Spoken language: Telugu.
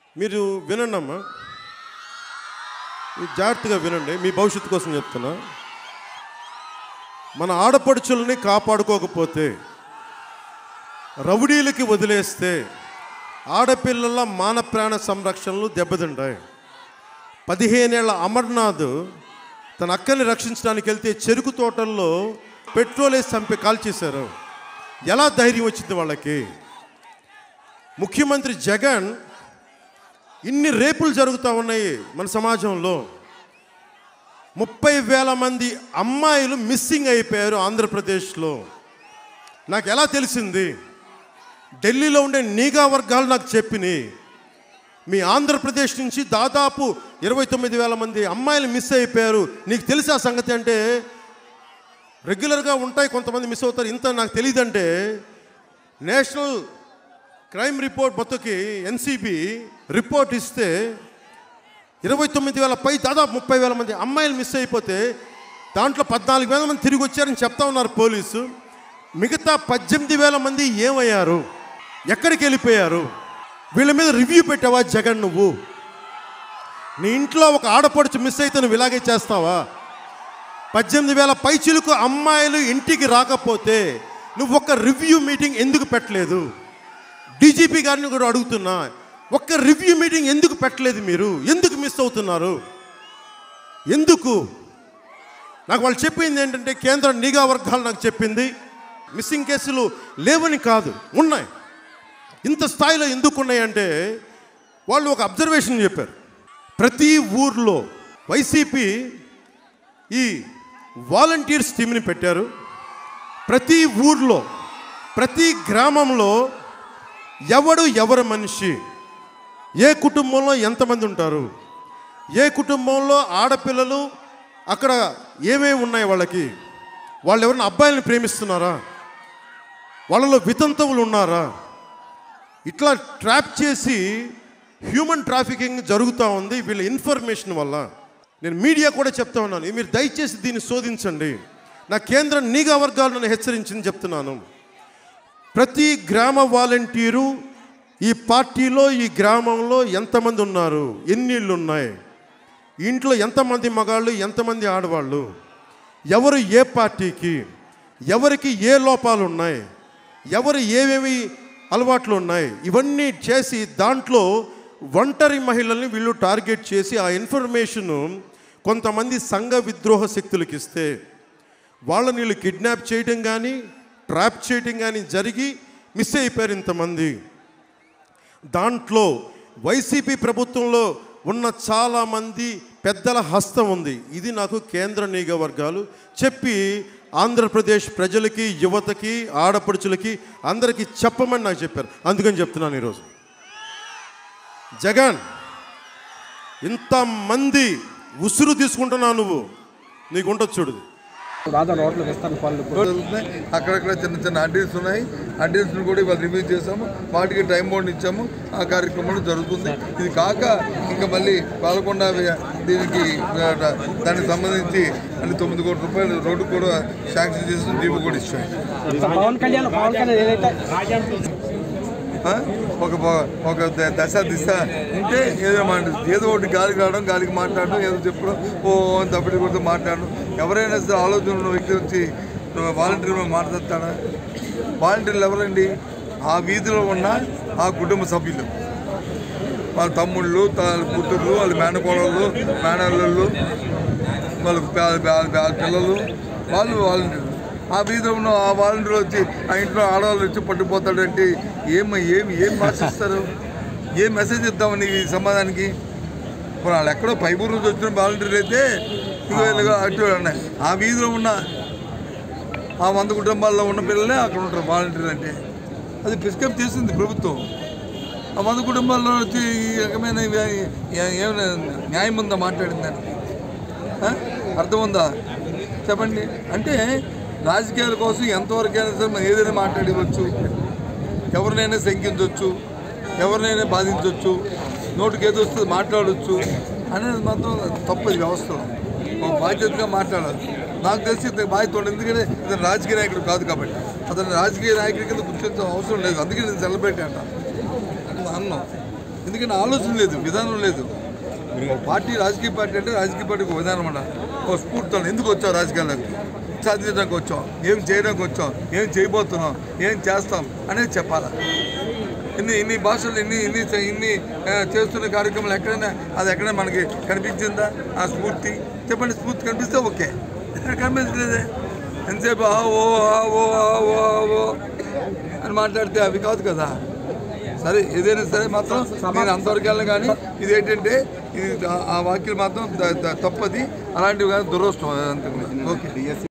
మీరు వినండి అమ్మా మీరు జాగ్రత్తగా వినండి మీ భవిష్యత్తు కోసం చెప్తున్నా మన ఆడపడుచుల్ని కాపాడుకోకపోతే రౌడీలకి వదిలేస్తే ఆడపిల్లల మాన ప్రాణ సంరక్షణలు దెబ్బతింటాయి పదిహేనేళ్ల అమర్నాథ్ తన అక్కని రక్షించడానికి వెళ్తే చెరుకు తోటల్లో పెట్రోల్ వేసి చంపి కాల్చేశారు ఎలా ధైర్యం వచ్చింది వాళ్ళకి ముఖ్యమంత్రి జగన్ ఇన్ని రేపులు జరుగుతూ ఉన్నాయి మన సమాజంలో ముప్పై వేల మంది అమ్మాయిలు మిస్సింగ్ అయిపోయారు ఆంధ్రప్రదేశ్లో నాకు ఎలా తెలిసింది ఢిల్లీలో ఉండే నీగా వర్గాలు నాకు చెప్పినాయి మీ ఆంధ్రప్రదేశ్ నుంచి దాదాపు ఇరవై తొమ్మిది వేల మంది అమ్మాయిలు మిస్ అయిపోయారు నీకు తెలిసి ఆ సంగతి అంటే రెగ్యులర్గా ఉంటాయి కొంతమంది మిస్ అవుతారు ఇంత నాకు తెలియదంటే నేషనల్ క్రైమ్ రిపోర్ట్ మొత్తకి ఎన్సిబి రిపోర్ట్ ఇస్తే ఇరవై తొమ్మిది వేల పై దాదాపు ముప్పై వేల మంది అమ్మాయిలు మిస్ అయిపోతే దాంట్లో పద్నాలుగు వేల మంది తిరిగి వచ్చారని చెప్తా ఉన్నారు పోలీసు మిగతా పద్దెనిమిది వేల మంది ఏమయ్యారు ఎక్కడికి వెళ్ళిపోయారు వీళ్ళ మీద రివ్యూ పెట్టావా జగన్ నువ్వు నీ ఇంట్లో ఒక ఆడపడుచు మిస్ అయితే నువ్వు ఇలాగే చేస్తావా పద్దెనిమిది వేల పైచిలకు అమ్మాయిలు ఇంటికి రాకపోతే నువ్వు ఒక రివ్యూ మీటింగ్ ఎందుకు పెట్టలేదు డీజీపీ గారిని కూడా అడుగుతున్నా ఒక్క రివ్యూ మీటింగ్ ఎందుకు పెట్టలేదు మీరు ఎందుకు మిస్ అవుతున్నారు ఎందుకు నాకు వాళ్ళు చెప్పింది ఏంటంటే కేంద్ర నిఘా వర్గాలు నాకు చెప్పింది మిస్సింగ్ కేసులు లేవని కాదు ఉన్నాయి ఇంత స్థాయిలో ఎందుకు ఉన్నాయంటే వాళ్ళు ఒక అబ్జర్వేషన్ చెప్పారు ప్రతి ఊర్లో వైసీపీ ఈ వాలంటీర్స్ టీంని పెట్టారు ప్రతి ఊర్లో ప్రతి గ్రామంలో ఎవడు ఎవరి మనిషి ఏ కుటుంబంలో ఎంతమంది ఉంటారు ఏ కుటుంబంలో ఆడపిల్లలు అక్కడ ఏమేమి ఉన్నాయి వాళ్ళకి వాళ్ళు ఎవరైనా అబ్బాయిలను ప్రేమిస్తున్నారా వాళ్ళలో వితంతువులు ఉన్నారా ఇట్లా ట్రాప్ చేసి హ్యూమన్ ట్రాఫికింగ్ జరుగుతూ ఉంది వీళ్ళ ఇన్ఫర్మేషన్ వల్ల నేను మీడియా కూడా చెప్తా ఉన్నాను మీరు దయచేసి దీన్ని శోధించండి నా కేంద్ర నిఘా వర్గాలు నన్ను హెచ్చరించింది చెప్తున్నాను ప్రతి గ్రామ వాలంటీరు ఈ పార్టీలో ఈ గ్రామంలో ఎంతమంది ఉన్నారు ఎన్ని ఇళ్ళు ఉన్నాయి ఇంట్లో ఎంతమంది మగాళ్ళు ఎంతమంది ఆడవాళ్ళు ఎవరు ఏ పార్టీకి ఎవరికి ఏ లోపాలు ఉన్నాయి ఎవరు ఏమేమి అలవాట్లు ఉన్నాయి ఇవన్నీ చేసి దాంట్లో ఒంటరి మహిళల్ని వీళ్ళు టార్గెట్ చేసి ఆ ఇన్ఫర్మేషను కొంతమంది సంఘ విద్రోహ శక్తులకు ఇస్తే వాళ్ళని వీళ్ళు కిడ్నాప్ చేయడం కానీ ట్రాప్ చేయడం కానీ జరిగి మిస్ అయిపోయారు ఇంతమంది దాంట్లో వైసీపీ ప్రభుత్వంలో ఉన్న చాలామంది పెద్దల హస్తం ఉంది ఇది నాకు కేంద్ర నిఘా వర్గాలు చెప్పి ఆంధ్రప్రదేశ్ ప్రజలకి యువతకి ఆడపడుచులకి అందరికీ చెప్పమని నాకు చెప్పారు అందుకని చెప్తున్నాను ఈరోజు జగన్ ఇంతమంది ఉసురు తీసుకుంటున్నావు నువ్వు నీకు ఉంటుంది చూడు రాధా రోడ్లు వేస్తాను పళ్ళు జరుగుతున్నాయి అక్కడక్కడ చిన్న చిన్న అడ్డీస్ ఉన్నాయి అడ్డీస్ని కూడా ఇవాళ రివ్యూ చేసాము వాటికి టైం బౌండ్ ఇచ్చాము ఆ కార్యక్రమం జరుగుతుంది ఇది కాక ఇంకా మళ్ళీ పాల్గొండ దీనికి ఆ, దానికి సంబంధించి మళ్ళీ తొమ్మిది కోట్ల రూపాయలు రోడ్డు కూడా శాంక్షన్ చేసి దీపు కూడా ఇచ్చాము పవన్ కళ్యాణ్ పవన్ కళ్యాణ్ ఏదైతే ఆ? ఒక బ- ఒక ద- దశ దిశ ఉంటే ఏదో మాట ఏదో ఒకటి గాలికి రావడం గాలికి మాట్లాడడం ఏదో చెప్పడం ఓ అని తప్పటి కొడుతూ మాట్లాడడం ఎవరైనా సరే ఆలోచన ఉన్న వ్యక్తి వచ్చి వాలంటీర్ మాట్లాడతాడా వాలంటీర్లు ఎవరండి ఆ వీధిలో ఉన్న ఆ కుటుంబ సభ్యులు వాళ్ళ తమ్ముళ్ళు వాళ్ళ కూతుర్లు వాళ్ళ మేనకోడళ్ళు మేనల్లు వాళ్ళ పే- పే- పే- పిల్లలు వాళ్ళు వాలంటీర్లు ఆ వీధిలో ఉన్న ఆ వాలంటీర్ వచ్చి ఆ ఇంట్లో ఆడవాళ్ళు వచ్చి పట్టుకుపోతాడంటే ఏం ఏం ఏం భాషిస్తారు ఏం మెసేజ్ ఇద్దామని ఈ సమాధానానికి ఇప్పుడు వాళ్ళు ఎక్కడో పైపూర్ నుంచి వచ్చిన వాలంటీర్లు అయితే ఇగో ఇలాగో అటు ఉన్నాయి ఆ వీధిలో ఉన్న ఆ వంద కుటుంబాల్లో ఉన్న పిల్లలే అక్కడ ఉంటారు వాలంటీర్ అంటే అది ప్రిస్క్రైబ్ చేసింది ప్రభుత్వం ఆ వంద కుటుంబాల్లో వచ్చి ఈ రకమైన ఇవి- ఏ- ఏమైనా న్యాయం ఉందా మాట్లాడిన దానికి ఆ? అర్థం ఉందా చెప్పండి అంటే రాజకీయాల కోసం ఎంతవరకైనా సరే మనం ఏదైనా మాట్లాడవచ్చు ఎవరినైనా శంకించవచ్చు ఎవరినైనా బాధించవచ్చు నోటికి ఏదో వస్తుంది మాట్లాడవచ్చు అనేది మాత్రం తప్పది వ్యవస్థలో ఒక బాధ్యతగా మాట్లాడాలి నాకు తెలిసి ఇతనికి బాధ్యత ఉండదు ఎందుకంటే ఇతను రాజకీయ నాయకుడు కాదు కాబట్టి అతను రాజకీయ నాయకుడి కింద గుర్తించడం అవసరం లేదు అందుకే నేను సెలబ్రిటీ అంటాను అన్నాం ఎందుకంటే ఆలోచన లేదు విధానం లేదు ఒక పార్టీ రాజకీయ పార్టీ అంటే రాజకీయ పార్టీకి ఒక విధానం అన్నమాట ఒక స్ఫూర్తితో ఎందుకు వచ్చావు రాజకీయాల్లోకి సాధించడానికి వచ్చాం ఏం చేయడానికి వచ్చాం ఏం చేయబోతున్నాం ఏం చేస్తాం అనేది చెప్పాలా ఇన్ని ఇన్ని భాషలు ఇన్ని ఇన్ని ఇన్ని ఆ, చేస్తున్న కార్యక్రమాలు ఎక్కడైనా అది ఎక్కడైనా మనకి కనిపించిందా ఆ స్ఫూర్తి చెప్పండి స్ఫూర్తి కనిపిస్తే ఓకే ఎక్కడ కనిపించలేదే ఎంతసేపు ఆ ఓ ఆ ఓ ఆ ఓ ఆ ఓ అని మాట్లాడితే అవి కాదు కదా సరే ఏదైనా సరే మాత్రం నేను అంతవరకు వెళ్ళను కానీ ఇది ఏంటంటే ఇది ఆ- ఆ వాక్యం మాత్రం త- త- తప్పది అలాంటివి కానీ దురదృష్టం అంతే ఓకే